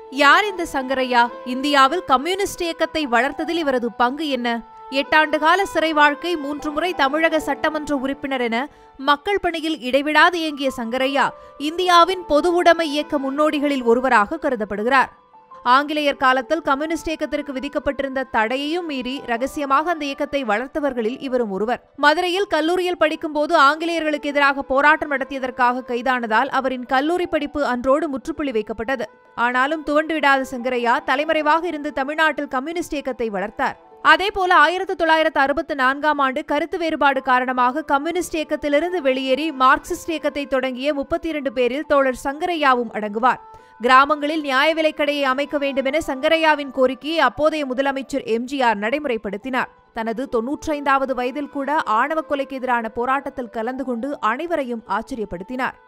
யார் இந்த சங்கரையா இந்தியாவில் கம்யூனிஸ்ட் இயக்கத்தை வளர்த்ததில் இவரது பங்கு என்ன எட்டாண்டு கால சிறை வாழ்க்கை மூன்று முறை தமிழக சட்டமன்ற உறுப்பினர் என மக்கள் பணியில் இடைவிடாது இயங்கிய சங்கரையா இந்தியாவின் பொது உடைமை இயக்க முன்னோடிகளில் ஒருவராக கருதப்படுகிறார் ஆங்கிலேயர் காலத்தில் கம்யூனிஸ்ட் இயக்கத்திற்கு விதிக்கப்பட்டிருந்த தடையையும் மீறி ரகசியமாக அந்த இயக்கத்தை வளர்த்தவர்களில் இவரும் ஒருவர் மதுரையில் கல்லூரியில் படிக்கும்போது ஆங்கிலேயர்களுக்கு எதிராக போராட்டம் நடத்தியதற்காக கைதானதால் அவரின் கல்லூரி படிப்பு அன்றோடு முற்றுப்புள்ளி வைக்கப்பட்டது ஆனாலும் துவண்டுவிடாத சங்கரையா தலைமறைவாக இருந்து தமிழ்நாட்டில் கம்யூனிஸ்ட் இயக்கத்தை வளர்த்தார் அதேபோல ஆயிரத்தி தொள்ளாயிரத்து அறுபத்தி நான்காம் ஆண்டு கருத்து வேறுபாடு காரணமாக கம்யூனிஸ்ட் இயக்கத்திலிருந்து வெளியேறி மார்க்சிஸ்ட் இயக்கத்தை தொடங்கிய முப்பத்தி இரண்டு பேரில் தோழர் சங்கரையாவும் அடங்குவார் கிராமங்களில் நியாய விலைக்கடையை அமைக்க வேண்டுமென சங்கரையாவின் கோரிக்கையை அப்போதைய முதலமைச்சர் எம்ஜிஆர் நடைமுறைப்படுத்தினார் தனது தொன்னூற்றைந்தாவது வயதில் கூட ஆணவ கொலைக்கு எதிரான போராட்டத்தில் கலந்து கொண்டு அனைவரையும் ஆச்சரியப்படுத்தினார்